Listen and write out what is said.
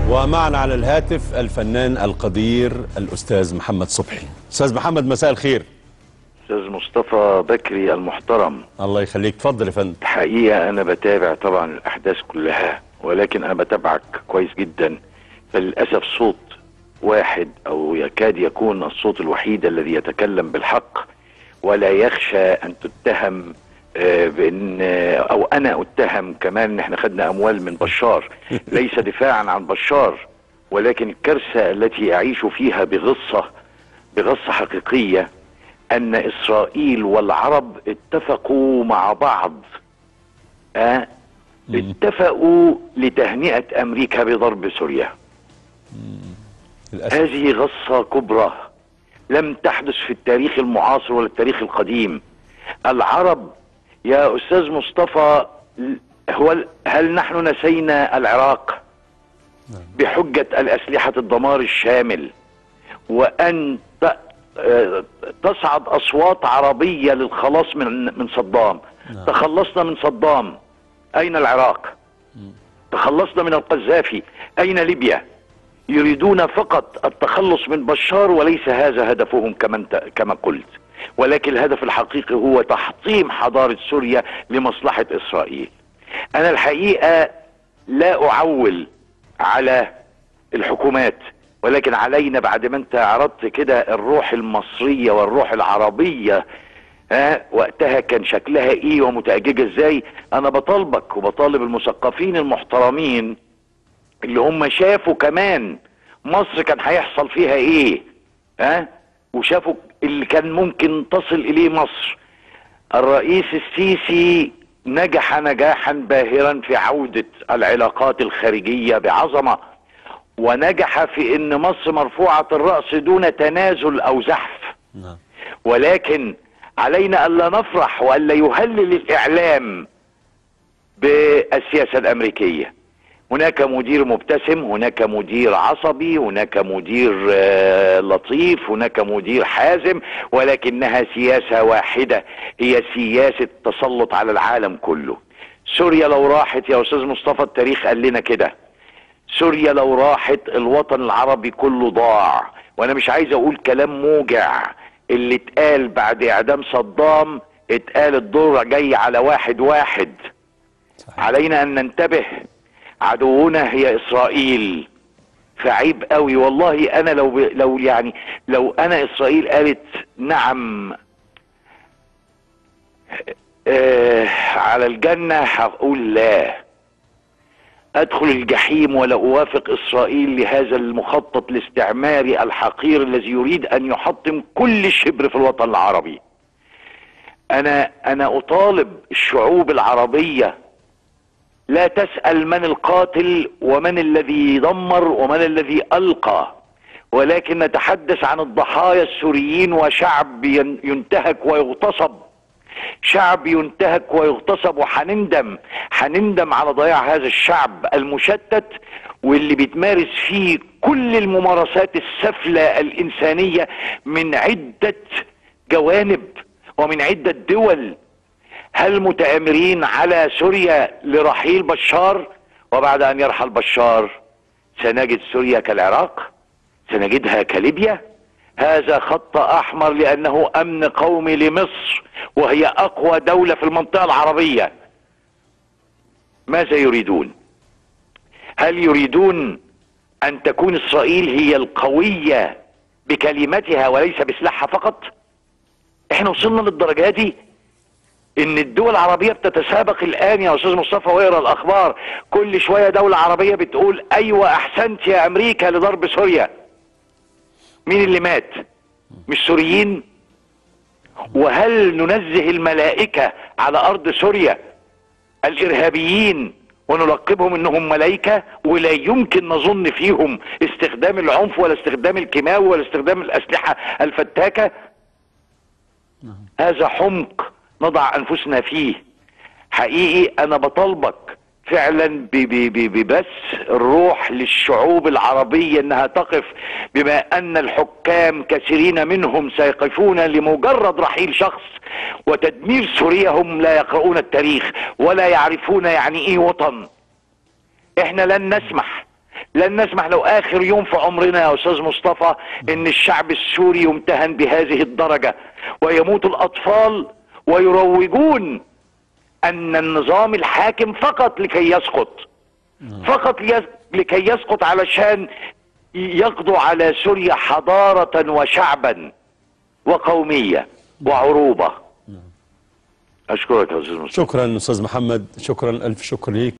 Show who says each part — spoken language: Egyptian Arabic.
Speaker 1: ومعنا على الهاتف الفنان القدير الأستاذ محمد صبحي أستاذ محمد مساء الخير
Speaker 2: استاذ مصطفى بكري المحترم
Speaker 1: الله يخليك تفضل يا فندم
Speaker 2: الحقيقه انا بتابع طبعا الاحداث كلها ولكن انا بتابعك كويس جدا فللاسف صوت واحد او يكاد يكون الصوت الوحيد الذي يتكلم بالحق ولا يخشى ان تتهم آه، بان آه، او انا اتهم كمان ان احنا خدنا اموال من بشار ليس دفاعا عن بشار ولكن الكارثه التي اعيش فيها بغصه بغصه حقيقيه ان اسرائيل والعرب اتفقوا مع بعض أه؟ اتفقوا لتهنئه امريكا بضرب سوريا
Speaker 1: للأسف
Speaker 2: هذه غصه كبرى لم تحدث في التاريخ المعاصر ولا التاريخ القديم العرب يا استاذ مصطفى هو هل نحن نسينا العراق بحجه الاسلحه الدمار الشامل وان ت- آه، تصعد اصوات عربيه للخلاص من من صدام تخلصنا من صدام اين العراق تخلصنا من القذافي اين ليبيا يريدون فقط التخلص من بشار وليس هذا هدفهم كما انت كما قلت ولكن الهدف الحقيقي هو تحطيم حضاره سوريا لمصلحه اسرائيل انا الحقيقه لا اعول على الحكومات ولكن علينا بعد ما انت عرضت كده الروح المصريه والروح العربيه ها وقتها كان شكلها ايه ومتأججة ازاي انا بطالبك وبطالب المثقفين المحترمين اللي هم شافوا كمان مصر كان هيحصل فيها ايه ها وشافوا اللي كان ممكن تصل اليه مصر الرئيس السيسي نجح نجاحا باهرا في عودة العلاقات الخارجية بعظمة ونجح في ان مصر مرفوعة الرأس دون تنازل او زحف
Speaker 1: نعم
Speaker 2: ولكن علينا الا نفرح والا يهلل الاعلام بالسياسه الامريكيه هناك مدير مبتسم هناك مدير عصبي هناك مدير آه، لطيف هناك مدير حازم ولكنها سياسه واحده هي سياسه تسلط على العالم كله سوريا لو راحت يا استاذ مصطفى التاريخ قال لنا كده سوريا لو راحت الوطن العربي كله ضاع وانا مش عايز اقول كلام موجع اللي اتقال بعد اعدام صدام اتقال الدور جاي على واحد واحد
Speaker 1: صحيح.
Speaker 2: علينا ان ننتبه عدونا هي اسرائيل فعيب قوي والله انا لو ب... لو يعني لو انا اسرائيل قالت نعم آه على الجنه هقول لا ادخل الجحيم ولا اوافق اسرائيل لهذا المخطط الاستعماري الحقير الذي يريد ان يحطم كل شبر في الوطن العربي انا انا اطالب الشعوب العربيه لا تسال من القاتل ومن الذي دمر ومن الذي القى ولكن نتحدث عن الضحايا السوريين وشعب ين- ينتهك ويغتصب شعب ينتهك ويغتصب وحنندم حنندم على ضياع هذا الشعب المشتت واللي بيتمارس فيه كل الممارسات السفلة الإنسانية من عدة جوانب ومن عدة دول هل متآمرين على سوريا لرحيل بشار وبعد أن يرحل بشار سنجد سوريا كالعراق سنجدها كليبيا هذا خط احمر لانه امن قومي لمصر وهي اقوى دوله في المنطقه العربيه ماذا يريدون هل يريدون ان تكون اسرائيل هي القويه بكلمتها وليس بسلاحها فقط احنا وصلنا للدرجه دي ان الدول العربيه بتتسابق الان يا استاذ مصطفى واقرا الاخبار كل شويه دوله عربيه بتقول ايوه احسنت يا امريكا لضرب سوريا مين اللي مات مش سوريين وهل ننزه الملائكة على أرض سوريا الإرهابيين ونلقبهم انهم ملائكة ولا يمكن نظن فيهم استخدام العنف ولا استخدام الكيماوي ولا استخدام الأسلحة الفتاكة هذا حمق نضع أنفسنا فيه حقيقي أنا بطالبك فعلا ب- ب- ب- ببث الروح للشعوب العربية انها تقف بما ان الحكام كثيرين منهم سيقفون لمجرد رحيل شخص وتدمير سوريا هم لا يقرؤون التاريخ ولا يعرفون يعني ايه وطن احنا لن نسمح لن نسمح لو اخر يوم في عمرنا يا استاذ مصطفى ان الشعب السوري يمتهن بهذه الدرجه ويموت الاطفال ويروجون ان النظام الحاكم فقط لكي يسقط فقط لي- لكي يسقط علشان يقضوا على سوريا حضاره وشعبا وقوميه وعروبه اشكرك يا استاذ مصطفى
Speaker 1: شكرا استاذ محمد شكرا الف شكر ليك